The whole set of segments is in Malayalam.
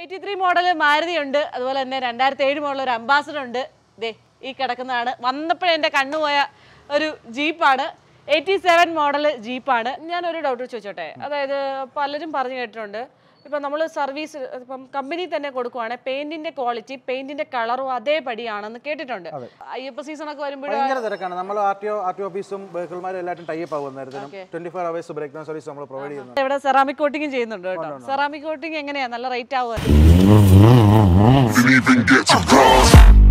എയ്റ്റി ത്രീ മോഡൽ മാരുതി ഉണ്ട് അതുപോലെ തന്നെ രണ്ടായിരത്തി ഏഴ് മോഡൽ ഒരു അംബാസഡർ ഉണ്ട് ദേ ഈ കിടക്കുന്നതാണ് വന്നപ്പോഴേ എൻ്റെ കണ്ണുപോയ ഒരു ജീപ്പാണ് എയ്റ്റി സെവൻ മോഡൽ ജീപ്പാണ് ഞാനൊരു ഡൗട്ട് ചോദിച്ചോട്ടെ അതായത് പലരും പറഞ്ഞു കേട്ടിട്ടുണ്ട് ഇപ്പം നമ്മൾ സർവീസ് ഇപ്പം കമ്പനി തന്നെ കൊടുക്കുവാണെങ്കിൽ പെയിന്റിന്റെ ക്വാളിറ്റി പെയിന്റിന്റെ കളറും അതേപടിയാണെന്ന് കേട്ടിട്ടുണ്ട് അയ്യപ്പ സീസണൊക്കെ വരുമ്പോഴും ഭയങ്കര തിരക്കാണ് നമ്മൾ R T O R T ഓഫീസും വെഹിക്കിൾമാരും എല്ലായിട്ടും ടൈപ്പ് ആകും നേരത്തിനും twenty four hours break down service നമ്മൾ പ്രൊവൈഡ് ചെയ്യുന്നത് ഇവിടെ സെറാമിക് കോട്ടിങ് ചെയ്യുന്നുണ്ട് കേട്ടോ സെറാമിക് കോട്ടിങ് എങ്ങനെയാ നല്ല റേറ്റ് ആവുക Didn't even get to cross.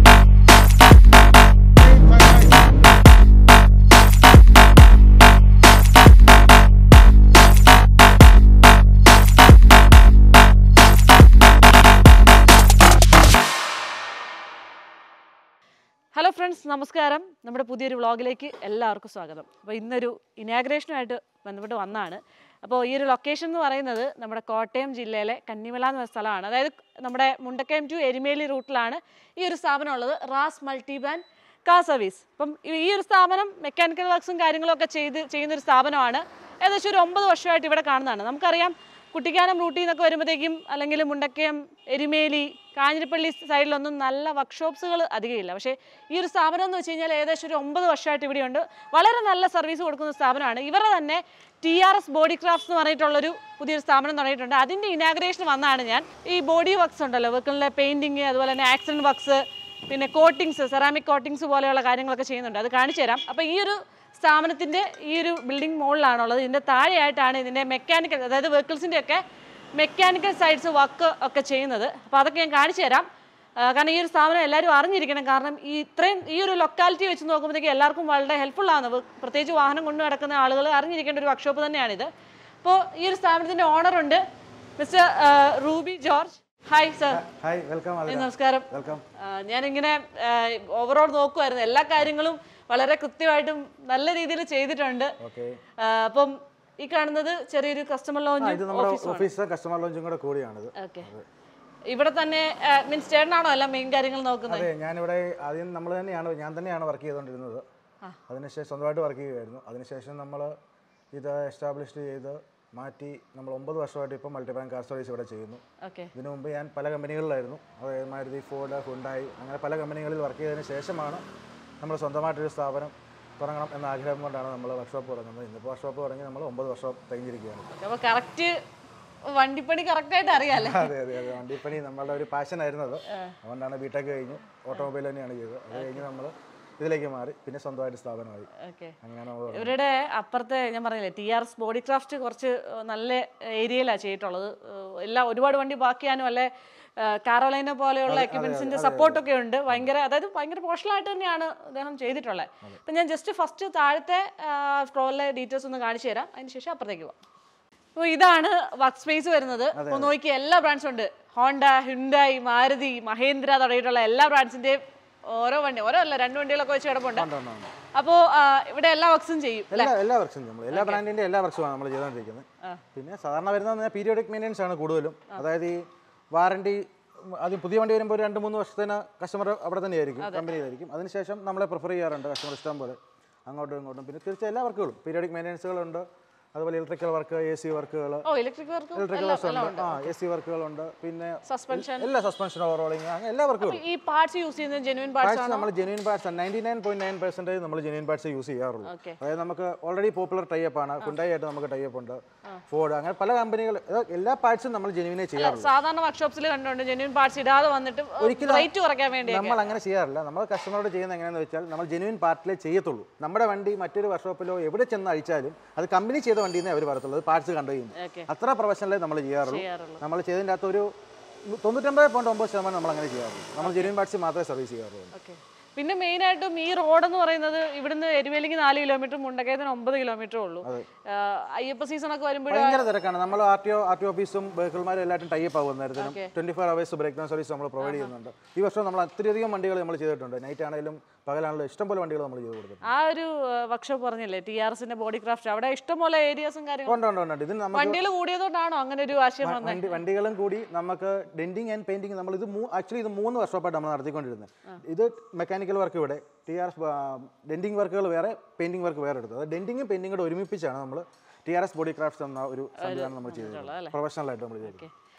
Hello friends നമസ്കാരം നമ്മുടെ പുതിയൊരു വ്ളോഗിലേക്ക് എല്ലാവർക്കും സ്വാഗതം അപ്പോൾ ഇന്നൊരു ഇനാഗ്രേഷനുമായിട്ട് ബന്ധപ്പെട്ട് വന്നാണ് അപ്പോൾ ഈ ഒരു ലൊക്കേഷൻ എന്ന് പറയുന്നത് നമ്മുടെ കോട്ടയം ജില്ലയിലെ കന്നിമല എന്ന സ്ഥലമാണ് അതായത് നമ്മുടെ മുണ്ടക്കയം ടു എരുമേലി റൂട്ടിലാണ് ഈ ഒരു സ്ഥാപനം ഉള്ളത് റാസ് മൾട്ടി ബാൻഡ് കാർ സർവീസ് അപ്പം ഈ- ഈ ഒരു സ്ഥാപനം മെക്കാനിക്കൽ വർക്ക്സും കാര്യങ്ങളും ഒക്കെ ചെയ്ത് ചെയ്യുന്ന ഒരു സ്ഥാപനമാണ് ഏകദേശം ഒരു ഒമ്പത് വർഷമായിട്ട് ഇവിടെ കാണുന്നതാണ് നമുക്കറിയാം കുട്ടിക്കാനം റൂട്ടിൽ നിന്നൊക്കെ വരുമ്പോഴത്തേക്കും അല്ലെങ്കിൽ മുണ്ടക്കയം എരുമേലി കാഞ്ഞിരപ്പള്ളി സൈഡിലൊന്നും നല്ല വർക്ക്ഷോപ്സുകൾ അധികമില്ല പക്ഷേ ഈ ഒരു സ്ഥാപനം എന്ന് വെച്ച് കഴിഞ്ഞാൽ ഏകദേശം ഒരു ഒമ്പത് വർഷമായിട്ട് ഇവിടെയുണ്ട് വളരെ നല്ല സർവീസ് കൊടുക്കുന്ന സ്ഥാപനമാണ് ഇവരുടെ തന്നെ T R S body crafts എന്ന് പറഞ്ഞിട്ടുള്ളൊരു പുതിയൊരു സ്ഥാപനം തുടങ്ങിയിട്ടുണ്ട് അതിൻ്റെ ഇനാഗ്രേഷൻ വന്നാണ് ഞാൻ ഈ ബോഡി വർക്ക്സ് ഉണ്ടല്ലോ വെക്കിളിലെ പെയിൻറ്റിങ് അതുപോലെ തന്നെ ആക്സിഡൻറ്റ് വർക്ക്സ് പിന്നെ കോട്ടിങ്സ് സെറാമിക് കോട്ടിങ്സ് പോലെയുള്ള കാര്യങ്ങളൊക്കെ ചെയ്യുന്നുണ്ട് അത് കാണിച്ചു തരാം അപ്പോൾ ഈ ഒരു സ്ഥാപനത്തിൻ്റെ ഈ ഒരു ബിൽഡിംഗ് മുകളിലാണുള്ളത് ഇതിൻ്റെ താഴെയായിട്ടാണ് ഇതിൻ്റെ മെക്കാനിക്കൽ അതായത് വെഹിക്കിൾസിൻ്റെ ഒക്കെ മെക്കാനിക്കൽ സൈഡ്സ് വർക്ക് ഒക്കെ ചെയ്യുന്നത് അപ്പോൾ അതൊക്കെ ഞാൻ കാണിച്ചു തരാം ആ, കാരണം ഈ ഒരു സ്ഥാപനം എല്ലാവരും അറിഞ്ഞിരിക്കണം കാരണം ഈ ഇത്രയും ഈ ഒരു ലൊക്കാലിറ്റി വെച്ച് നോക്കുമ്പോഴത്തേക്ക് എല്ലാവർക്കും വളരെ ഹെൽപ്ഫുൾ ആണ് വ- പ്രത്യേകിച്ച് വാഹനം കൊണ്ടു നടക്കുന്ന ആളുകൾ അറിഞ്ഞിരിക്കേണ്ട ഒരു വർക്ക്ഷോപ്പ് തന്നെയാണിത് അപ്പോൾ ഈ ഒരു സ്ഥാപനത്തിൻ്റെ ഓണറുണ്ട് mister Ruby George hi sir hi welcome നമസ്കാരം വെൽക്കം ആ, ഞാനിങ്ങനെ ഓവറോൾ നോക്കുമായിരുന്നു എല്ലാ കാര്യങ്ങളും വളരെ കൃത്യമായിട്ടും നല്ല രീതിയിൽ ചെയ്തിട്ടുണ്ട് ഓക്കെ ആ, അപ്പം ഈ കാണുന്നത് ചെറിയൊരു കസ്റ്റമർ ഇത് ലോഞ്ച് നമ്മുടെ ഓഫീസ് കസ്റ്റമർ ലോഞ്ചും കൂടെ കൂടിയാണിത് ഓക്കെ ഇവിടെ തന്നെ മീൻസ് ചേട്ടനാണോ എല്ലാം മെയിൻ കാര്യങ്ങൾ നോക്കുന്നത് അതെ ഞാനിവിടെ ആദ്യം നമ്മൾ തന്നെയാണ് ഞാൻ തന്നെയാണ് വർക്ക് ചെയ്തുകൊണ്ടിരുന്നത് അതിനുശേഷം സ്വന്തമായിട്ട് വർക്ക് ചെയ്യുമായിരുന്നു അതിനുശേഷം നമ്മൾ ഇത് എസ്റ്റാബ്ലിഷ് ചെയ്ത് മാറ്റി നമ്മൾ ഒമ്പത് വർഷമായിട്ട് ഇപ്പോൾ മൾട്ടിബാങ്ക് കാർ സർവീസ് ഇവിടെ ചെയ്യുന്നു ഓക്കെ ഇതിനു മുമ്പ് ഞാൻ പല കമ്പനികളിലായിരുന്നു അതായത് മാരുതി ഫോർഡ് ഹുണ്ടായി അങ്ങനെ പല കമ്പനികളിൽ വർക്ക് ചെയ്തതിന് ശേഷമാണ് നമ്മൾ സ്വന്തമായിട്ടൊരു സ്ഥാപനം തുടങ്ങണം എന്ന ആഗ്രഹം കൊണ്ടാണ് നമ്മൾ വർക്ക്ഷോപ്പ് തുടങ്ങുന്നത് ഇന്നിപ്പോൾ വർക്ക്ഷോപ്പ് തുടങ്ങി നമ്മൾ ഒമ്പത് വർഷം തികഞ്ഞിരിക്കുകയാണ് അപ്പൊ കറക്റ്റ് വണ്ടിപ്പണി കറക്റ്റ് ആയിട്ട് അറിയാല്ലേ അതെ അതെ അതെ വണ്ടിപ്പണി നമ്മളുടെ ഒരു പാഷൻ ആയിരുന്നത് അതുകൊണ്ടാണ് ബിടെക് കഴിഞ്ഞു ഓട്ടോമൊബൈൽ തന്നെയാണ് ചെയ്തത് അത് കഴിഞ്ഞ് നമ്മൾ ഇതിലേക്ക് മാറി പിന്നെ സ്വന്തമായിട്ട് സ്ഥാപനമായി ഓക്കെ അങ്ങനെ നമ്മൾ ഇവരുടെ അപ്പുറത്തെ ഞാൻ പറഞ്ഞില്ലേ T R S body craft കുറച്ച് നല്ല ഏരിയയിലാണ് ചെയ്തിട്ടുള്ളത് ഏഹ് എല്ലാം ഒരുപാട് വണ്ടി ബാക്കിയാനും അല്ലെ കാറോലൈന പോലെയുള്ള എക്യുപ്മെന്റ്സിന്റെ സപ്പോർട്ടൊക്കെ ഉണ്ട് ഭയങ്കര അതായത് ഭയങ്കര പോഷലായിട്ട് തന്നെയാണ് അദ്ദേഹം ചെയ്തിട്ടുള്ളത് അപ്പം ഞാൻ ജസ്റ്റ് ഫസ്റ്റ് താഴത്തെ ഫ്ലോറിലെ ഡീറ്റെയിൽസ് ഒന്ന് കാണിച്ചു തരാം അതിന് ശേഷം അപ്പുറത്തേക്ക് പോവാം അപ്പോൾ ഇതാണ് വർക്ക് സ്പേസ് വരുന്നത് അപ്പോൾ നോക്കി എല്ലാ ബ്രാൻഡ്സും ഉണ്ട് ഹോണ്ട ഹുണ്ടായി മാരുതി മഹേന്ദ്ര തുടങ്ങിയിട്ടുള്ള എല്ലാ ബ്രാൻഡ്സിന്റെയും ഓരോ വണ്ടി ഓരോ അല്ല രണ്ട് വണ്ടികളൊക്കെ വെച്ച് കിടപ്പുണ്ട് ഉണ്ട്, ഉണ്ട്, ഉണ്ട്. അപ്പോൾ ഇവിടെ എല്ലാ വർക്ക്സും ചെയ്യും എല്ലാ എല്ലാ വർക്സും നമ്മൾ എല്ലാ ബ്രാൻഡിന്റെ എല്ലാ വർക്സുമാണ് നമ്മൾ ചെയ്തുകൊണ്ടിരിക്കുന്നത് പിന്നെ സാധാരണ വരുന്നത് പീരിയോഡിക് മെയിൻ്റെനൻസ് ആണ് കൂടുതലും അതായത് ഈ വാറണ്ടി ആദ്യം പുതിയ വണ്ടി വരുമ്പോൾ ഒരു രണ്ട് മൂന്ന് വർഷത്തിന് കസ്റ്റമർ അവിടെ തന്നെയായിരിക്കും കമ്പനിയിലായിരിക്കും അതിനുശേഷം നമ്മളെ പ്രിഫർ ചെയ്യാറുണ്ട് കസ്റ്റമർ ഇഷ്ടം പോലെ അങ്ങോട്ടും ഇങ്ങോട്ടും പിന്നെ തീർച്ചയായും എല്ലാ വർക്കുകളും പീരിയോഡിക് മെയിൻ്റെനൻസുകളുണ്ട് അതുപോലെ ഇലക്ട്രിക്കൽ വർക്ക് എ സി വർക്കുകൾ ഓ ഇലക്ട്രിക് വർക്ക് ഇലക്ട്രിക്കൽ വർക്ക്സ് ഉണ്ട് ആ എ സി വർക്കുകളുണ്ട് പിന്നെ സസ്പെൻഷൻ എല്ലാ സസ്പെൻഷൻ ഓവറോളിങ് അങ്ങനെ എല്ലാ വർക്കുകളും ഈ പാർട്സ് യൂസ് ചെയ്യുന്നത് ജെനുവിൻ പാർട്സ് പാർട്സ് നമ്മൾ genuine parts ninety nine point nine percentage നമ്മൾ ജെനുവിൻ പാർട്സ് യൂസ് ചെയ്യാറുള്ളൂ ഓക്കെ അതായത് നമുക്ക് ഓൾറെഡി പോപ്പുലർ ടൈപ്പ് ആണ് കുണ്ടായി ആയിട്ട് നമുക്ക് ടൈപ്പ് ഉണ്ട് ഫോർഡ് അങ്ങനെ പല കമ്പനികൾ എല്ലാ പാർട്സും നമ്മൾ ജെനുവിനെ ചെയ്യാറുള്ളൂ സാധാരണ വർക്ക്ഷോപ്സിൽ കണ്ടുകൊണ്ട് ജെനുവിൻ പാർട്സ് ഇടാതെ വന്നിട്ട് റേറ്റ് കുറയ്ക്കാൻ വേണ്ടി നമ്മൾ അങ്ങനെ ചെയ്യാറില്ല നമ്മൾ കസ്റ്റമറോട് ചെയ്യുന്നത് എങ്ങനെയാണെന്ന് വെച്ചാൽ നമ്മൾ ജെനുവിൻ പാർട്ടിലേ ചെയ്യത്തുള്ളൂ നമ്മുടെ വണ്ടി മറ്റൊരു വർക്ക്ഷോപ്പിലോ എവിടെ ചെന്ന് അഴിച്ചാലും അത് കമ്പനി ചെയ്ത വണ്ടിയിൽ അവർ പറയത്തുള്ളൂ അത് പാർട്സ് കണ്ടു കഴിയുമ്പോൾ ഓക്കെ അത്ര പ്രൊഫഷണലേ നമ്മൾ ചെയ്യാറുള്ളൂ ചെയ്യാറുള്ളൂ നമ്മൾ ചെയ്തതിൻ്റെ അകത്ത് ഒരു തൊണ്ണൂറ്റൊമ്പത് പോയിന്റ് ഒമ്പത് ശതമാനം നമ്മൾ അങ്ങനെ ചെയ്യാറുള്ളൂ നമ്മൾ ജെനുവിൻ പാർട്സ് മാത്രമേ സർവീസ് ചെയ്യാറുള്ളൂ ഓക്കെ പിന്നെ മെയിൻ ആയിട്ടും ഈ റോഡ് എന്ന് പറയുന്നത് ഇവിടുന്ന് എരുവേലിക്ക് നാല് കിലോമീറ്റർ മുണ്ടക്കയത്തിന് ഒമ്പത് കിലോമീറ്റർ ഉള്ളൂ ആ, അയ്യപ്പ സീസൺ ഒക്കെ വരുമ്പോഴും ഭയങ്കര തിരക്കാണ് നമ്മൾ R T O R T ഓഫീസും വെഹിക്കിൾമാരും എല്ലായിട്ടും ടൈപ്പ് ആകും നേരത്തിനും twenty four hours break down service നമ്മൾ പ്രൊവൈഡ് ചെയ്യുന്നുണ്ട് ഈ വർഷം നമ്മൾ അത്രയധികം വണ്ടികൾ നമ്മൾ ചെയ്തിട്ടുണ്ട് നൈറ്റ് ആണെങ്കിലും പകലാണെങ്കിലും ഇഷ്ടംപോലെ വണ്ടികൾ നമ്മൾ ചെയ്ത് കൊടുത്തിട്ടുണ്ട് ആ ഒരു വർക്ക്ഷോപ്പ് പറഞ്ഞില്ലേ ടി ആർ എസിന്റെ ബോഡി ക്രാഫ്റ്റ് അവിടെ ഇഷ്ടംപോലെ ഏരിയാസും കാര്യങ്ങളും ഉണ്ട് ഉണ്ട് ഉണ്ട് ഉണ്ട്. ഇതിന് നമുക്ക് വണ്ടികൾ കൂടിയതുകൊണ്ടാണോ അങ്ങനെ ഒരു ആശയം വന്നത് വണ്ടി വണ്ടികളും കൂടി നമുക്ക് ഡെന്റിങ് ആൻഡ് പെയിന്റിങ് നമ്മൾ ഇത് ആക്ച്വലി ഇത് മൂന്ന് വർഷമായിട്ട് നമ്മൾ നടത്തിക്കൊണ്ടിരുന്നത് ഇത് മെക്കാനിക്കൽ വർക്ക് ഇവിടെ ടി ആർ എസ് ഡെന്റിങ് വർക്കുകൾ വേറെ പെയിന്റിംഗ് വർക്ക് വേറെ എടുത്തത് ഡെന്റിങ്ങും പെയിന്റിംഗ് കൂടെ ഒരുമിപ്പിച്ചാണ് നമ്മൾ T R S body crafts എന്ന ഒരു സംവിധാനം നമ്മൾ ചെയ്തത് പ്രൊഫഷണൽ ആയിട്ട് നമ്മൾ ചെയ്തത്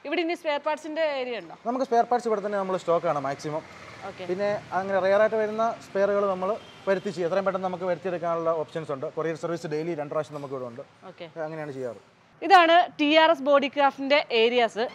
ഇവിടെ ഇനി സ്പെയർ പാർട്സിന്റെ ഏരിയ ഉണ്ടോ നമുക്ക് സ്പെയർ പാർട്സ് ഇവിടെ തന്നെ നമ്മൾ സ്റ്റോക്കാണ് മാക്സിമം ഓക്കെ പിന്നെ അങ്ങനെ റെയറായിട്ട് വരുന്ന സ്പെയറുകൾ നമ്മൾ വരുത്തിച്ച് എത്രയും പെട്ടെന്ന് നമുക്ക് വരുത്തിയെടുക്കാനുള്ള ഓപ്ഷൻസ് ഉണ്ട് കൊറിയർ സർവീസ് ഡെയിലി രണ്ട് പ്രാവശ്യം നമുക്ക് ഇവിടെ ഉണ്ട് ഓക്കെ അങ്ങനെയാണ് ചെയ്യാറ് ഇതാണ് ടി ആർ എസ് ബോഡി ക്രാഫ്റ്റിന്റെ ഏരിയാസ്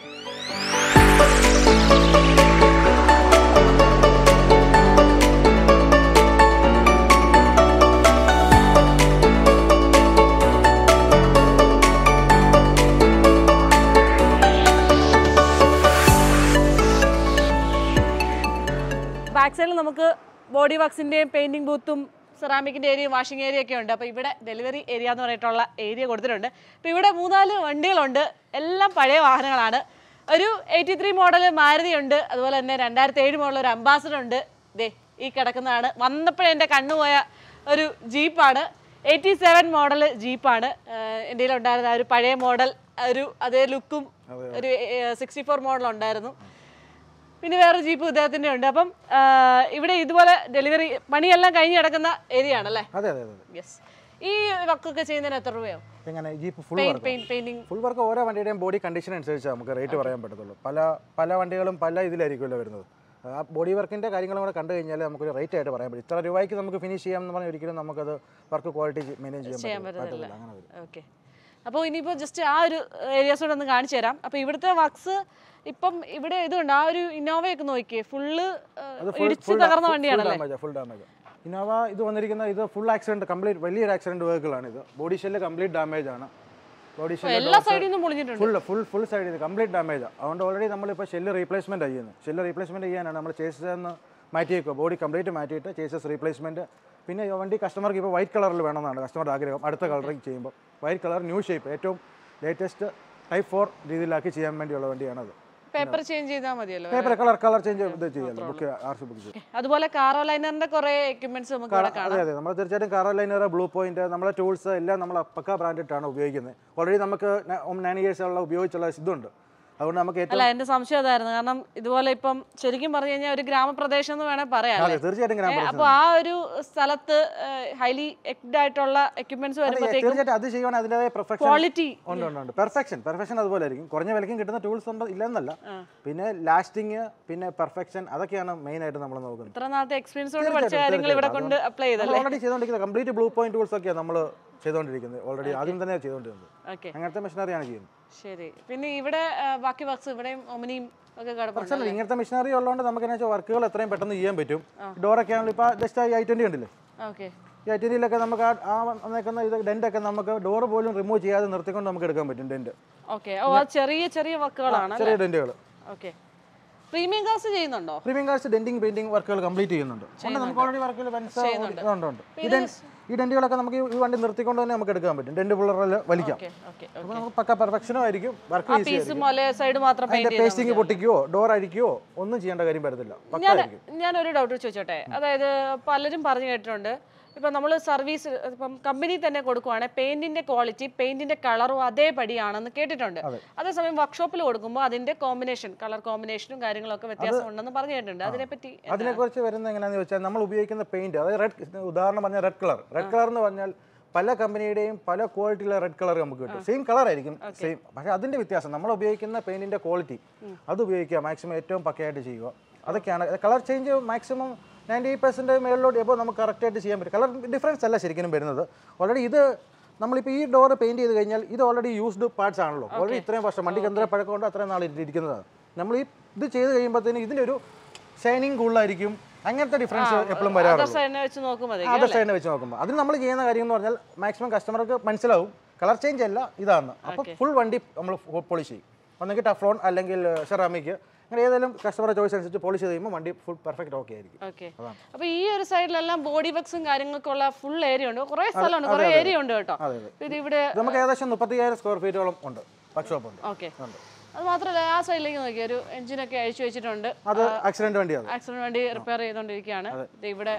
ബാക്ക് സൈഡിൽ നമുക്ക് ബോഡി വർക്സിന്റെയും പെയിന്റിംഗ് ബൂത്തും സെറാമിക്കിന്റെ ഏരിയയും വാഷിംഗ് ഏരിയ ഒക്കെ ഉണ്ട് അപ്പോൾ ഇവിടെ ഡെലിവറി ഏരിയ എന്ന് പറഞ്ഞിട്ടുള്ള ഏരിയ കൊടുത്തിട്ടുണ്ട് അപ്പോൾ ഇവിടെ മൂന്നാല് വണ്ടികളുണ്ട് എല്ലാം പഴയ വാഹനങ്ങളാണ് ഒരു എയ്റ്റി ത്രീ മോഡൽ മാരുതി ഉണ്ട് അതുപോലെ തന്നെ രണ്ടായിരത്തി ഏഴ് മോഡൽ ഒരു അംബാസഡർ ഉണ്ട് ദേ ഈ കിടക്കുന്നതാണ് വന്നപ്പോഴേ എൻ്റെ കണ്ണുപോയ ഒരു ജീപ്പാണ് എയ്റ്റി സെവൻ മോഡൽ ജീപ്പാണ് എൻ്റെ ഉണ്ടായിരുന്ന ആ ഒരു പഴയ മോഡൽ ഒരു അതേ ലുക്കും ഒരു സിക്സ്റ്റി ഫോർ മോഡൽ ഉണ്ടായിരുന്നു പിന്നെ വേറെ ജീപ്പ് ഇദ്ദേഹത്തിൻ്റെ ഉണ്ട് അപ്പം ആ, ഇവിടെ ഇതുപോലെ ഡെലിവറി പണിയെല്ലാം കഴിഞ്ഞ് കിടക്കുന്ന ഏരിയ ആണല്ലേ അതെ അതെ അതെ യെസ് ഈ വർക്കൊക്കെ ചെയ്യുന്നതിന് എത്ര രൂപയോ എങ്ങനെ jeep full paint work paint painting full work ഓരോ വണ്ടിയുടെയും ബോഡി കണ്ടീഷൻ അനുസരിച്ച് നമുക്ക് റേറ്റ് പറയാൻ പറ്റത്തുള്ളൂ പല പല വണ്ടികളും പല ഇതിലായിരിക്കുമല്ലോ വരുന്നത് ആ ബോഡി വർക്കിൻ്റെ കാര്യങ്ങളും കൂടെ കണ്ടു കഴിഞ്ഞാൽ നമുക്കൊരു റേറ്റ് ആയിട്ട് പറയാൻ പറ്റും ഇത്ര രൂപയ്ക്ക് നമുക്ക് ഫിനിഷ് ചെയ്യാം എന്ന് പറഞ്ഞാൽ ഒരിക്കലും നമുക്കത് വർക്ക് ക്വാളിറ്റി മെയിൻറ്റെയിൻ ചെയ്യാൻ ചെയ്യാൻ പറ്റില്ല പറ്റത്തില്ല പറ്റത്തില്ല അങ്ങനെ വരും ഓക്കെ അപ്പോൾ ഇനിയിപ്പോൾ ജസ്റ്റ് ആ ഒരു ഏരിയാസ് കൂടെ ഒന്ന് കാണിച്ചു തരാം അപ്പോൾ ഇവിടുത്തെ വർക്ക്സ് ഇപ്പം ഇവിടെ ഇതുണ്ട് ആ ഒരു ഇന്നോവയൊക്കെ നോക്കിയേ ഫുള്ള് അത് full- ഇടിച്ച് full തകർന്ന full വണ്ടിയാണല്ലേ damage ആ, full damage ആ. ഇന്നോവ ഇത് വന്നിരിക്കുന്ന ഇത് ഫുൾ ആക്സിഡന്റ് കംപ്ലീറ്റ് വലിയൊരു ആക്സിഡന്റ് വെഹിക്കിളാണ് ഇത് ബോഡി ഷെല്ല് കംപ്ലീറ്റ് ഡാമേജ് ആണ് ബോഡി എല്ലാ ഷെല്ല് സൈഡിൽ നിന്നും പൊളിഞ്ഞിട്ടുണ്ട് ഫുൾ ഫുൾ ഫുൾ സൈഡ് ഇത് കംപ്ലീറ്റ് ഡാമേജ് അതുകൊണ്ട് ഓൾറെഡി നമ്മളിപ്പോൾ ഷെല്ല് റീപ്ലേസ്മെന്റ് ചെയ്യുന്നത് ഷെല്ല് റീപ്ലേസ്മെന്റ് ചെയ്യാനാണ് നമ്മൾ ചേസസ് എന്ന് മാറ്റി വെക്കുക ബോഡി കംപ്ലീറ്റ് മാറ്റിയിട്ട് ചേസസ് റീപ്ലേസ്മെന്റ് പിന്നെ ഈ വണ്ടി കസ്റ്റമർക്ക് ഇപ്പോൾ വൈറ്റ് കളറിൽ വേണമെന്നാണ് കസ്റ്റമറുടെ ആഗ്രഹം അടുത്ത കളറിങ് ചെയ്യുമ്പോൾ വൈറ്റ് കളർ ന്യൂ ഷേപ്പ് ഏറ്റവും ലേറ്റസ്റ്റ് ടൈപ്പ് ഫോർ രീതിയിലാക്കി ചെയ്യാൻ വേണ്ടിയുള്ള വണ്ടിയാണത് പേപ്പർ ചേഞ്ച് ചെയ്താൽ മതിയല്ലോ പേപ്പർ കളർ കളർ ചേഞ്ച് ഇത് ചെയ്യാമല്ലോ ബുക്ക് ആർ സി ബുക്ക് ചെയ്യും അതുപോലെ കാറോലൈനറിന്റെ കുറെ എക്യുപ്മെന്റ്സ് നമുക്ക് ഇവിടെ കാണാം അതെ അതെ നമ്മൾ തീർച്ചയായിട്ടും കാറോലൈനർ ബ്ലൂ പോയിന്റ് നമ്മളെ ടൂൾസ് എല്ലാം നമ്മൾ പക്ക ബ്രാൻഡിട്ടാണ് ഉപയോഗിക്കുന്നത് ഓൾറെഡി നമുക്ക് നയൻ ഇയേഴ്സ് ഉള്ള ഉപയോഗിച്ചുള്ള ഇതുണ്ട് അതുകൊണ്ട് നമുക്ക് ഏറ്റവും അല്ല എന്റെ സംശയം അതായിരുന്നു കാരണം ഇതുപോലെ ഇപ്പം ശരിക്കും പറഞ്ഞു കഴിഞ്ഞാൽ ഒരു ഗ്രാമപ്രദേശം എന്ന് വേണേൽ പറയാം അതെ തീർച്ചയായിട്ടും ഗ്രാമ ഏ, അപ്പൊ ആ ഒരു സ്ഥലത്ത് ഹൈലി എക്ഡ് ആയിട്ടുള്ള എക്യുപ്മെന്റ്സ് വരുമ്പോഴത്തേക്കും തീർച്ചയായിട്ടും അത് ചെയ്യുവാണെങ്കിൽ അതിൻ്റെതായ പെർഫെക്ഷൻ ക്വാളിറ്റി ഉണ്ട് ഉണ്ട് ഉണ്ട് പെർഫെക്ഷൻ പെർഫെക്ഷൻ അതുപോലെ ആയിരിക്കും കുറഞ്ഞ വിലയ്ക്കും കിട്ടുന്ന ടൂൾസ് ഉണ്ട് ഇല്ലെന്നല്ല പിന്നെ ലാസ്റ്റിങ് പിന്നെ പെർഫെക്ഷൻ അതൊക്കെയാണ് മെയിൻ ആയിട്ട് നമ്മൾ നോക്കുന്നത് ഇത്ര നാളത്തെ എക്സ്പീരിയൻസ് കൊണ്ട് പഠിച്ച കാര്യങ്ങൾ ഇവിടെ കൊണ്ട് അപ്ലൈ ചെയ്തല്ലേ ഓൾറെഡി ചെയ്തുകൊണ്ടിരിക്കുന്നത് കംപ്ലീറ്റ് ബ്ലൂ പോയിന്റ് ടൂൾസ് ഒക്കെയാണ് നമ്മൾ ചെയ്തുകൊണ്ടിരിക്കുന്നത് ഓൾറെഡി ആദ്യം തന്നെ ചെയ്തുകൊണ്ടിരുന്നത് ഓക്കെ അങ്ങനത്തെ മെഷീനറിയാണ് ചെയ്യുന്നത് ശരി പിന്നെ ഇവിടെ ആ, ബാക്കി വർക്ക്സ് ഇവിടെയും ഒമിനിയും ഒക്കെ കിടപ്പുണ്ട് പ്രശ്നമില്ല ഇങ്ങനത്തെ മെഷീനറി ഉള്ളതുകൊണ്ട് നമുക്ക് എന്നാ വെച്ചാൽ വർക്കുകൾ എത്രയും പെട്ടെന്ന് ചെയ്യാൻ പറ്റും ഡോറൊക്കെ ആണെങ്കിൽ ഇപ്പോൾ ജസ്റ്റ് ഐ ട്വൻറ്റി ഉണ്ടല്ലേ ഓക്കെ ഈ ഐ ട്വൻറ്റിയിലൊക്കെ നമുക്ക് ആ- ആ വന്നേക്കുന്ന ഇത് ഡെൻ്റൊക്കെ നമുക്ക് ഡോർ പോലും റിമൂവ് ചെയ്യാതെ നിർത്തിക്കൊണ്ട് നമുക്ക് എടുക്കാൻ പറ്റും ഡെൻറ്റ് ഓക്കെ ഓ അത് ചെറിയ ചെറിയ വർക്കുകളാണ് ചെറിയ ഡെൻറ്റുകൾ ഓക്കെ പ്രീമിയം ക്ലാസ് ചെയ്യുന്നുണ്ടോ പ്രീമിയം കാർസ് ഡെൻറ്റിങ് പെയിന്റിംഗ് വർക്കുകൾ കംപ്ലീറ്റ് ചെയ്യുന്നുണ്ട് ഉണ്ട് നമുക്ക് ഓൾറെഡി വർക്കുകൾ ഉണ്ട് ഉണ്ട് ഈ ഡെൻ- ഈ ഡെൻറ്റുകളൊക്കെ നമുക്ക് ഈ- ഈ വണ്ടി നിർത്തിക്കൊണ്ട് തന്നെ നമുക്ക് എടുക്കാൻ പറ്റും ഡെൻറ്റ് പുള്ളറിൽ വലിക്കാം ഓക്കെ ഓക്കെ അപ്പോൾ നമുക്ക് പക്ക പെർഫെക്ഷനും ആയിരിക്കും വർക്ക് ഈസി പീസ് മൊല സൈഡ് മാത്രം അതിന്റെ പെയിന്റ് പേസ്റ്റിംഗ് പൊട്ടിക്കുകയോ ഡോർ അഴിക്കുകയോ ഒന്നും ചെയ്യേണ്ട കാര്യം വരത്തില്ല പക്ക ഞാൻ ആയിരിക്കും ഞാനൊരു ഡൗട്ട് ചോദിച്ചോട്ടെ അതായത് പലരും പറഞ്ഞു കേട്ടിട്ടുണ്ട് ഇപ്പം നമ്മൾ സർവീസ് ഇപ്പം കമ്പനി തന്നെ കൊടുക്കുവാണെങ്കിൽ പെയിന്റിന്റെ ക്വാളിറ്റി പെയിന്റിന്റെ കളറും അതേപടിയാണെന്ന് കേട്ടിട്ടുണ്ട് അതേസമയം വർക്ക്ഷോപ്പിൽ കൊടുക്കുമ്പോൾ അതിന്റെ കോമ്പിനേഷൻ കളർ കോമ്പിനേഷനും കാര്യങ്ങളൊക്കെ വ്യത്യാസം ഉണ്ടെന്ന് പറഞ്ഞു കേട്ടിട്ടുണ്ട് അതിനെപ്പറ്റി അതിനെക്കുറിച്ച് വരുന്ന എങ്ങനെയാണെന്ന് വെച്ചാൽ നമ്മൾ ഉപയോഗിക്കുന്ന പെയിന്റ് അതായത് റെഡ് ഉദാഹരണം പറഞ്ഞാൽ റെഡ് കളർ റെഡ് കളർ എന്ന് പറഞ്ഞാൽ പല കമ്പനിയുടെയും പല ക്വാളിറ്റിയിലുള്ള റെഡ് കളർ നമുക്ക് കിട്ടും സെയിം കളർ ആയിരിക്കും സെയിം പക്ഷേ അതിന്റെ വ്യത്യാസം നമ്മൾ ഉപയോഗിക്കുന്ന പെയിന്റിന്റെ ക്വാളിറ്റി അത് ഉപയോഗിക്കുക മാക്സിമം ഏറ്റവും പക്കയായിട്ട് ചെയ്യുക അതൊക്കെയാണ് colour change maximum ninety percent മേളിലോട്ട് ഇപ്പോൾ നമുക്ക് കറക്റ്റായിട്ട് ചെയ്യാൻ പറ്റും കളർ ഡിഫറൻസ് അല്ല ശരിക്കും വരുന്നത് ഓൾറെഡി ഇത് നമ്മളിപ്പോൾ ഈ ഡോർ പെയിന്റ് ചെയ്ത് കഴിഞ്ഞാൽ ഇത് ഓൾറെഡി യൂസ്ഡ് പാർട്സ് ആണല്ലോ ഓൾറെഡി ഇത്രയും വർഷം വണ്ടിക്ക് എന്തോരം പഴക്കമുണ്ട് അത്രയും നാൾ ഇരിക്കുന്നതാണ് നമ്മൾ ഈ ഇത് ചെയ്ത് കഴിയുമ്പോഴത്തേന് ഇതിനൊരു ഷൈനിങ് കൂടുതലായിരിക്കും അങ്ങനത്തെ ഡിഫറൻസ് എപ്പോഴും അതർ വരാറുള്ളൂ സൈഡിനെ വെച്ച് നോക്കുമ്പോൾ അതർ സൈഡിനെ വെച്ച് നോക്കുമ്പോൾ അതിന് നമ്മൾ ചെയ്യുന്ന കാര്യം എന്ന് പറഞ്ഞാൽ മാക്സിമം കസ്റ്റമർക്ക് മനസ്സിലാവും കളർ ചേഞ്ച് അല്ല ഇതാണ് അപ്പോൾ ഫുൾ വണ്ടി നമ്മൾ പോളിഷ് ചെയ്യും ഒന്നെങ്കിൽ ടഫ്ലോൺ അല്ലെങ്കിൽ സെറാമിക് അങ്ങനെ ഏതെങ്കിലും കസ്റ്റമർ ചോയ്സ് അനുസരിച്ച് പോളിഷ് ചെയ്ത് കഴിയുമ്പോൾ വണ്ടി ഫുൾ പെർഫെക്റ്റ് ഓക്കെ ആയിരിക്കും ഓക്കെ അപ്പൊ ഈ ഒരു സൈഡിലെല്ലാം ബോഡി വർക്ക്സും കാര്യങ്ങൾക്കുള്ള ഫുൾ ഏരിയ ഉണ്ട് കുറെ സ്ഥലമുണ്ട് കുറെ ഏരിയ ഉണ്ട് കേട്ടോ അതെ അതെ ഇത് ഇവിടെ ഇത് നമുക്ക് ഏകദേശം മുപ്പത്തിയായിരം സ്ക്വയർ ഫീറ്റോളം ഉണ്ട് വർക്ക്ഷോപ്പ് ഉണ്ട് ഓക്കെ ഉണ്ട് അത് മാത്രമല്ല ആ സൈഡിലേക്ക് നോക്കി ഒരു എഞ്ചിനൊക്കെ അഴിച്ചു വെച്ചിട്ടുണ്ട് അത് ആക്സിഡന്റ് വണ്ടിയാണ് ആക്സിഡന്റ് വേണ്ടി റിപ്പയർ ചെയ്തുകൊണ്ടിരിക്കുകയാണ് ഇത് ഇവിടെ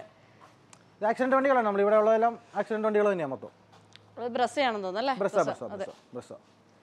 ഇത് ആക്സിഡന്റ് വണ്ടികളാണ് നമ്മൾ ഇവിടെ ഉള്ളതെല്ലാം ആക്സിഡന്റ് വണ്ടികൾ തന്നെയാണ് മൊത്തം ബ്രസ്സയാണെന്ന് തോന്നുന്നു അല്ലേ ബ്രസ്സ ബ്രസ്സ ബ്രസ്സ ബ്രസ്സ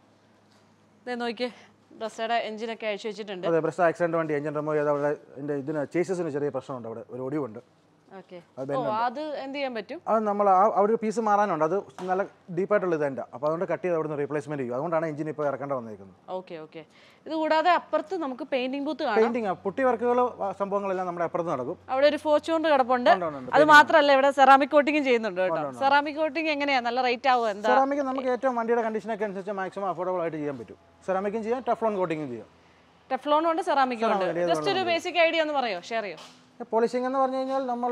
ദേ നോക്കിയേ ബ്രസ്സയുടെ എഞ്ചിനൊക്കെ അഴിച്ചു വെച്ചിട്ടുണ്ട് അതെ ബ്രസ്സ ആക്സിഡന്റ് വണ്ടി എഞ്ചിൻ റിമൂവ് ചെയ്ത് അവിടെ എൻ്റെ ഇതിന് ചേസസിന് ചെറിയ പ്രശ്നമുണ്ട് അവിടെ ഒരു ഒടിവുണ്ട് ഓക്കെ അത് ഓ അത് എന്ത് ചെയ്യാൻ പറ്റും അത് നമ്മൾ ആ ആ ഒരു പീസ് മാറാനുണ്ട് അത് നല്ല ഡീപ്പായിട്ടുള്ള ഇതെൻ്റെ അപ്പോൾ അതുകൊണ്ട് കട്ട് ചെയ്ത് അവിടുന്ന് റീപ്ലേസ്മെന്റ് ചെയ്യും അതുകൊണ്ടാണ് എഞ്ചിൻ ഇപ്പോൾ ഇറക്കേണ്ട വന്നിരിക്കുന്നത് ഓക്കെ ഓക്കെ ഇത് കൂടാതെ അപ്പുറത്ത് നമുക്ക് പെയിന്റിംഗ് ബൂത്ത് കാണാം പെയിന്റിങ് പുട്ടി വർക്കുകൾ സംഭവങ്ങളെല്ലാം നമ്മുടെ അപ്പുറത്ത് നടക്കും അവിടെ ഒരു ഫോർച്യൂണർ കിടപ്പുണ്ട് ഉണ്ട്, ഉണ്ട്, ഉണ്ട്. അത് മാത്രമല്ല ഇവിടെ സെറാമിക് കോട്ടിങ് ചെയ്യുന്നുണ്ട് കേട്ടോ സെറാമിക് കോട്ടിങ് എങ്ങനെയാ നല്ല റേറ്റ് ആവും എന്താ സെറാമിക് നമുക്ക് ഏറ്റവും വണ്ടിയുടെ കണ്ടീഷനൊക്കെ അനുസരിച്ച് മാക്സിമം അഫോർഡബിൾ ആയിട്ട് ചെയ്യാൻ പറ്റും സെറാമിക്കും ചെയ്യാം ടഫ്ലോൺ കോട്ടിങ്ങും ചെയ്യാം ടെഫ്ലോണും ഉണ്ട് സെറാമിക്കും ഉണ്ട് ജസ്റ്റ് ഒരു ബേസിക് ഐഡിയ ഒന്ന് പറയോ ഷെയർ ചെയ്യോ പോളിഷിംഗ് എന്ന് പറഞ്ഞു കഴിഞ്ഞാൽ നമ്മൾ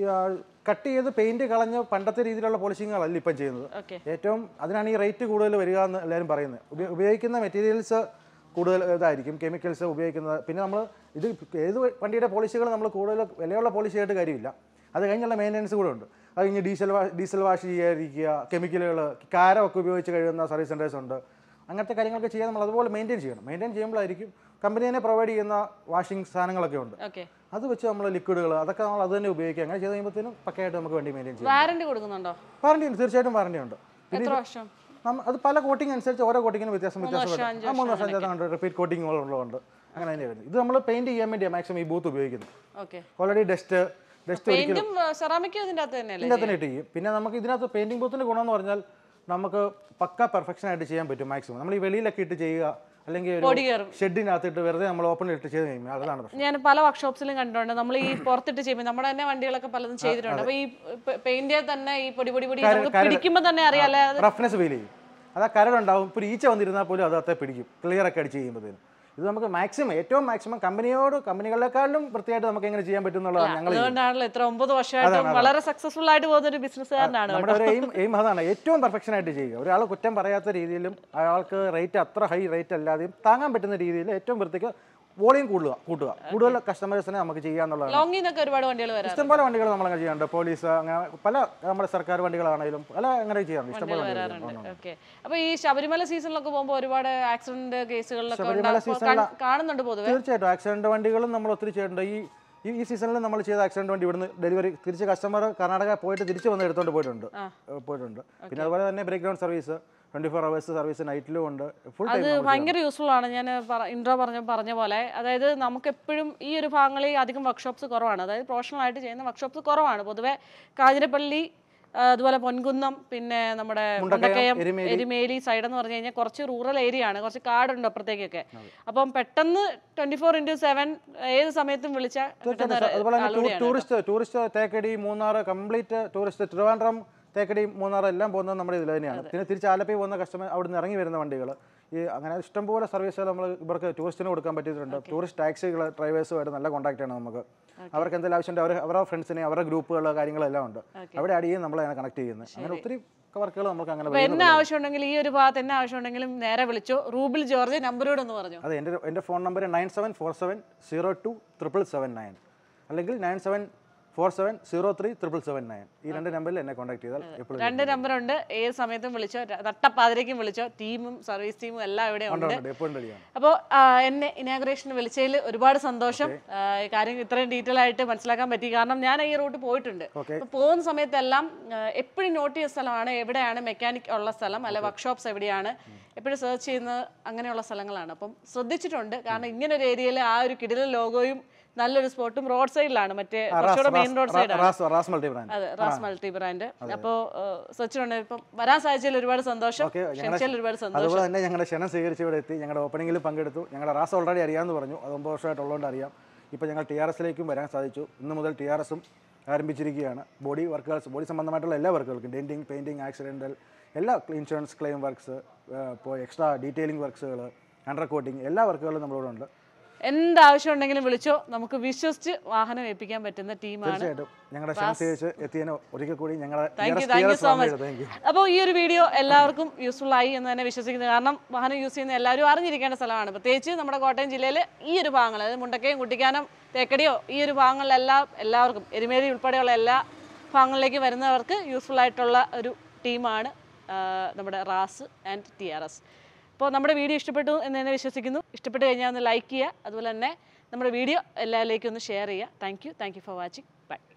കട്ട് ചെയ്ത് പെയിന്റ് കളഞ്ഞ് പണ്ടത്തെ രീതിയിലുള്ള പോളിഷിങ്ങുകളല്ല ഇപ്പം ചെയ്യുന്നത് ഓക്കെ ഏറ്റവും അതിനാണ് ഈ റേറ്റ് കൂടുതൽ വരിക എന്ന് എല്ലാവരും പറയുന്നത് ഉപ- ഉപയോഗിക്കുന്ന മെറ്റീരിയൽസ് കൂടുതൽ ഇതായിരിക്കും കെമിക്കൽസ് ഉപയോഗിക്കുന്നത് പിന്നെ നമ്മൾ ഇത് ഏത് വണ്ടിയുടെ പോളിഷികൾ നമ്മൾ കൂടുതൽ വിലയുള്ള പോളിഷ് ചെയ്തിട്ട് കാര്യമില്ല അത് കഴിഞ്ഞുള്ള മെയിൻ്റനൻസ് കൂടെ ഉണ്ട് അത് കഴിഞ്ഞ് ഡീസൽ വാ ഡീസൽ വാഷ് ചെയ്യാതിരിക്കുക കെമിക്കലുകൾ കാരമൊക്കെ ഉപയോഗിച്ച് കഴിയുന്ന സർവീസ് സെൻറ്റേഴ്സ് ഉണ്ട് അങ്ങനത്തെ കാര്യങ്ങളൊക്കെ ചെയ്യാൻ നമ്മൾ അതുപോലെ മെയിൻറ്റെയിൻ ചെയ്യണം മെയിൻറ്റെയിൻ ചെയ്യുമ്പോഴായിരിക്കും കമ്പനി തന്നെ പ്രൊവൈഡ് ചെയ്യുന്ന വാഷിംഗ് സാധനങ്ങളൊക്കെ ഉണ്ട് ഓക്കെ അത് വെച്ച് നമ്മൾ ലിക്വിഡുകൾ അതൊക്കെ നമ്മൾ അത് തന്നെ ഉപയോഗിക്കുക അങ്ങനെ ചെയ്ത് കഴിയുമ്പോഴത്തേനും പക്കയായിട്ട് നമുക്ക് വേണ്ടി മെയിൻറ്റെയിൻ ചെയ്യാം വാറന്റി കൊടുക്കുന്നുണ്ടോ വാറണ്ടി ഉണ്ട് തീർച്ചയായിട്ടും വാറണ്ടി ഉണ്ട് എത്ര വർഷം നമ്മ അത് പല കോട്ടിംഗ് അനുസരിച്ച് ഓരോ കോട്ടിങ്ങിനും വ്യത്യാസം വ്യത്യാസം വർഷം, വരും അഞ്ച് ആ മൂന്ന് വർഷം അഞ്ചാം ഉണ്ട് റിപ്പീറ്റ് കോട്ടിങ്ങുകൾ ഉള്ളതുകൊണ്ട് അങ്ങനെ തന്നെയാണ് വരുന്നത് ഇത് നമ്മൾ പെയിന്റ് ചെയ്യാൻ വേണ്ടിയാണ് മാക്സിമം ഈ ബൂത്ത് ഉപയോഗിക്കുന്നത് ഓക്കെ ഓൾറെഡി ഡസ്റ്റ് ഡസ്റ്റ് ഒരിക്കലും പെയിന്റും സെറാമിക്കും ഇതിന്റെ അകത്ത് തന്നെയല്ലേ ഇതിൻ്റെ തന്നെ ഇട്ട് ചെയ്യും പിന്നെ നമുക്ക് ഇതിനകത്ത് പെയിന്റിംഗ് ബൂത്തിൻ്റെ ഗുണം എന്ന് പറഞ്ഞാൽ നമുക്ക് പക്ക പെർഫെക്ഷൻ ആയിട്ട് ചെയ്യാൻ പറ്റും മാക്സിമം നമ്മൾ ഈ വെളിയിലൊക്കെ ഇട്ട് ചെയ്യുക അല്ലെങ്കിൽ ഒരു പൊടി കയറും ഷെഡിനകത്തിട്ട് വെറുതെ നമ്മൾ ഓപ്പൺ ഇട്ട് ചെയ്ത് കഴിയുമ്പോൾ അതാണ് പ്രശ്നം ഞാൻ പല വർക്ക്ഷോപ്സിലും കണ്ടിട്ടുണ്ട് നമ്മൾ ഈ പുറത്തിട്ട് ചെയ്യുമ്പോൾ നമ്മുടെ തന്നെ വണ്ടികളൊക്കെ പലതും ചെയ്തിട്ടുണ്ട് അപ്പൊ ഈ പെയിന്റ് തന്നെ ഈ പൊടി പൊടി പൊടി നമുക്ക് പിടിക്കുമ്പോൾ തന്നെ അറിയാലേ അത് റഫ്നെസ് ഫീൽ ചെയ്യും അത് ആ കരടുണ്ടാവും ഇപ്പോൾ ഒരു ഈച്ച വന്നിരുന്നാൽ പോലും അത് അത്തെ പിടിക്കും ക്ലിയർ ഒക്കെ അടിച്ച് ചെയ്യുമ്പോഴത്തേനും ഇത് നമുക്ക് മാക്സിമം ഏറ്റവും മാക്സിമം കമ്പനിയോട് കമ്പനികളെക്കാളും വൃത്തിയായിട്ട് നമുക്ക് എങ്ങനെ ചെയ്യാൻ പറ്റും എന്നുള്ളതാണ് ഞങ്ങൾ അതുകൊണ്ടാണല്ലോ ഇത്ര ഒമ്പത് വർഷമായിട്ടും വളരെ സക്സസ്ഫുൾ ആയിട്ട് പോകുന്ന ഒരു ബിസിനസ്സുകാരനാണ് നമ്മുടെ ഒരു എയിം എയിം അതാണ് ഏറ്റവും പെർഫെക്ഷൻ ആയിട്ട് ചെയ്യുക ഒരാൾ കുറ്റം പറയാത്ത രീതിയിലും അയാൾക്ക് റേറ്റ് അത്ര ഹൈ റേറ്റ് അല്ലാതെയും താങ്ങാൻ പറ്റുന്ന രീതിയിൽ ഏറ്റവും വൃത്തിക്ക് വോളിയം കൂടുക കൂട്ടുക കൂടുതൽ കസ്റ്റമേഴ്സിനെ നമുക്ക് ചെയ്യാന്നുള്ളതാണ് ലോങ്ങിൽ നിന്നൊക്കെ ഒരുപാട് വണ്ടികൾ വരാറ് ഇഷ്ടംപോലെ വണ്ടികൾ നമ്മൾ അങ്ങനെ ചെയ്യാറുണ്ട് പോലീസ് അങ്ങനെ പല നമ്മുടെ സർക്കാർ വണ്ടികളാണെങ്കിലും പല അങ്ങനെ ചെയ്യാറുണ്ട് ഇഷ്ടംപോലെ വണ്ടികൾ വരാറുണ്ട് ഓക്കെ അപ്പൊ ഈ ശബരിമല സീസണിലൊക്കെ പോകുമ്പോൾ ഒരുപാട് ആക്സിഡന്റ് കേസുകളിലൊക്കെ ശബരിമല ഉണ്ടാ- season ല- കാണുന്നുണ്ട് പൊതുവെ തീർച്ചയായിട്ടും ആക്സിഡന്റ് വണ്ടികളും നമ്മൾ ഒത്തിരി ചെയ്തിട്ടുണ്ട് ഈ ഈ ഈ സീസണിൽ നമ്മൾ ചെയ്ത ആക്സിഡന്റ് വണ്ടി ഇവിടുന്ന് ഡെലിവറി തിരിച്ച് കസ്റ്റമർ കർണാടക പോയിട്ട് തിരിച്ച് വന്ന് എടുത്തോണ്ട് പോയിട്ടുണ്ട് ഏഹ് പോയിട്ടുണ്ട് പിന്നെ അതുപോലെ തന്നെ break down service twenty four hours service നൈറ്റിലും ഉണ്ട് ഫുൾ അത് ടൈം ഭയങ്കര യൂസ്ഫുൾ ആണ് ഞാൻ ഇൻട്രോ പറഞ്ഞ പറഞ്ഞ പോലെ അതായത് നമുക്ക് എപ്പോഴും ഈ ഒരു ഭാഗങ്ങളിൽ അധികം വർക്ക്ഷോപ്സ് കുറവാണ് അതായത് പ്രൊഫഷണൽ ആയിട്ട് ചെയ്യുന്ന വർക്ക്ഷോപ്സ് കുറവാണ് പൊതുവെ കാഞ്ഞിരപ്പള്ളി ആ, അതുപോലെ പൊൻകുന്നം പിന്നെ നമ്മുടെ മുണ്ടക്കയം എരുമേലി. എരുമേലി സൈഡ് എന്ന് പറഞ്ഞു കഴിഞ്ഞാൽ കുറച്ച് റൂറൽ ഏരിയ ആണ് കുറച്ച് കാടുണ്ട് അപ്പുറത്തേക്കൊക്കെ അപ്പം പെട്ടെന്ന് ട്വന്റി ഫോർ ഇൻറ്റു സെവൻ ഏത് സമയത്തും വിളിച്ചാൽ കിട്ടുന്ന ഒരു അതുപോലെ തന്നെ ആളുകൂടിയാണ് tourist tourist Thekkady Munnar complete tourist Thiruvananthapuram Thekkady Munnar എല്ലാം പോകുന്നത് നമ്മുടെ ഇതിൽ തന്നെയാണ് പിന്നെ തിരിച്ച് ആലപ്പി പോകുന്ന കസ്റ്റമർ അവിടെ നിന്ന് ഇറങ്ങി വരുന്ന വണ്ടികൾ ഈ അങ്ങനെ ഇഷ്ടംപോലെ സർവീസുകൾ നമ്മൾ ഇവർക്ക് ടൂറിസ്റ്റിന് കൊടുക്കാൻ പറ്റിയിട്ടുണ്ട് ടൂറിസ്റ്റ് ടാക്സികൾ ഡ്രൈവേഴ്സുമായിട്ട് നല്ല കോൺടാക്ട് ആണ് നമുക്ക് അവർക്ക് എന്തെങ്കിലും ആവശ്യമുണ്ട് അവർ അവരുടെ ഫ്രണ്ട്സിനെ അവരുടെ ഗ്രൂപ്പുകൾ കാര്യങ്ങളെല്ലാം ഉണ്ട് അവിടെ അടിയും നമ്മളെ കണക്ട് ചെയ്യുന്നത് അങ്ങനെ ഒത്തിരി വർക്കുകൾ നമുക്ക് അങ്ങനെ അപ്പൊ എന്നെ ആവശ്യമുണ്ടെങ്കിൽ ഈ ഒരു ഭാഗത്ത് എന്നെ ആവശ്യമുണ്ടെങ്കിലും നേരെ വിളിച്ചോ റൂബിൽ ജോർജ് നമ്പറോട് ഒന്ന് പറഞ്ഞു അതെ എൻ്റെ എൻ്റെ phone number nine seven four seven zero two triple seven nine അല്ലെങ്കിൽ nine seven four seven zero three triple seven nine ഈ രണ്ട് നമ്പറിൽ എന്നെ കോൺടാക്ട് ചെയ്താൽ എപ്പോഴും രണ്ട് നമ്പറുണ്ട് ഏത് സമയത്തും വിളിച്ചോ ര- നട്ടപ്പാതിരയ്ക്കും വിളിച്ചോ ടീമും സർവീസ് ടീമും എല്ലാം ഇവിടെ ഉണ്ട് ഉണ്ട് എപ്പോഴും റെഡിയാണ് അപ്പോൾ എന്നെ ഇനാഗ്രേഷന് വിളിച്ചതിൽ ഒരുപാട് സന്തോഷം ആ, ഈ കാര്യം ഇത്രയും ഡീറ്റെയിൽ ആയിട്ട് മനസ്സിലാക്കാൻ പറ്റി കാരണം ഞാൻ ഈ റൂട്ട് പോയിട്ടുണ്ട് Okay. അപ്പോൾ പോകുന്ന സമയത്തെല്ലാം എപ്പോഴും നോട്ട് ചെയ്ത സ്ഥലമാണ് എവിടെയാണ് മെക്കാനിക് ഉള്ള സ്ഥലം അല്ലെ വർക്ക്ഷോപ്സ് എവിടെയാണ് എപ്പോഴും സെർച്ച് ചെയ്യുന്നത് അങ്ങനെയുള്ള സ്ഥലങ്ങളാണ് അപ്പം ശ്രദ്ധിച്ചിട്ടുണ്ട് കാരണം ഇങ്ങനെ ഒരു ഏരിയയിൽ ആ ഒരു കിടില ലോഗോയും നല്ലൊരു സ്പോട്ടും റോഡ് സൈഡിലാണ് മറ്റേ കുറച്ചുകൂടെ മെയിൻ റോഡ് സൈഡാണ് റാസ് റാസ് മൾട്ടി ബ്രാൻഡ് അതെ റാസ് മൾട്ടി ബ്രാൻഡ് അപ്പോൾ സച്ചിനുണ്ട് ഇപ്പം വരാൻ സാധിച്ചതിൽ ഒരുപാട് സന്തോഷം ഓക്കെ ക്ഷണിച്ചതിൽ ഒരുപാട് സന്തോഷം അതുപോലെ തന്നെ ഞങ്ങളുടെ ക്ഷണം സ്വീകരിച്ച് ഇവിടെ എത്തി ഞങ്ങളുടെ ഓപ്പണിംഗിൽ പങ്കെടുത്തു ഞങ്ങളുടെ റാസ് ഓൾറെഡി അറിയാമെന്ന് പറഞ്ഞു അത് ഒമ്പത് വർഷമായിട്ടുള്ളതുകൊണ്ട് അറിയാം ഇപ്പോൾ ഞങ്ങൾ ടി ആർ എസിലേക്കും വരാൻ സാധിച്ചു ഇന്ന് മുതൽ ടി ആർ എസും ആരംഭിച്ചിരിക്കുകയാണ് ബോഡി വർക്കുകൾസ് ബോഡി സംബന്ധമായിട്ടുള്ള എല്ലാ വർക്കുകൾക്കും ഡെൻറ്റിങ് പെയിൻറ്റിങ് ആക്സിഡൻ്റൽ എല്ലാ ഇൻഷുറൻസ് ക്ലെയിം വർക്ക്സ് ഇപ്പോൾ എക്സ്ട്രാ ഡീറ്റെയിലിംഗ് വർക്ക്സുകൾ അണ്ടർ കോട്ടിങ് എല്ലാ വർക്കുകളും നമ്മളിവിടെ ഉണ്ട് എന്താവശ്യം ഉണ്ടെങ്കിലും വിളിച്ചോ നമുക്ക് വിശ്വസിച്ച് വാഹനം ഏൽപ്പിക്കാൻ പറ്റുന്ന ടീമാണ് തീർച്ചയായിട്ടും ഞങ്ങളുടെ ക്ഷണം സ്വീകരിച്ച് എത്തിയതിന് ഒരിക്കൽ കൂടി ഞങ്ങളുടെ thank you thank you so much thank you അപ്പോൾ ഈ ഒരു വീഡിയോ എല്ലാവർക്കും യൂസ്ഫുൾ ആയി എന്ന് തന്നെ വിശ്വസിക്കുന്നു കാരണം വാഹനം യൂസ് ചെയ്യുന്ന എല്ലാവരും അറിഞ്ഞിരിക്കേണ്ട സ്ഥലമാണ് പ്രത്യേകിച്ച് നമ്മുടെ കോട്ടയം ജില്ലയിൽ ഈ ഒരു ഭാഗങ്ങൾ അതായത് മുണ്ടക്കയം കുട്ടിക്കാനം തേക്കടിയോ ഈ ഒരു ഭാഗങ്ങളിലെല്ലാം എല്ലാവർക്കും എരുമേലി ഉൾപ്പെടെയുള്ള എല്ലാ ഭാഗങ്ങളിലേക്ക് വരുന്നവർക്ക് യൂസ്ഫുൾ ആയിട്ടുള്ള ഒരു ടീമാണ് നമ്മുടെ റാസ് ആൻഡ് ടി ആർ എസ് അപ്പോൾ നമ്മുടെ വീഡിയോ ഇഷ്ടപ്പെട്ടു എന്ന് തന്നെ വിശ്വസിക്കുന്നു ഇഷ്ടപ്പെട്ട് കഴിഞ്ഞാൽ ഒന്ന് ലൈക്ക് ചെയ്യുക അതുപോലെ തന്നെ നമ്മുടെ വീഡിയോ എല്ലാവരിലേക്കും ഒന്ന് ഷെയർ ചെയ്യുക thank you thank you for watching by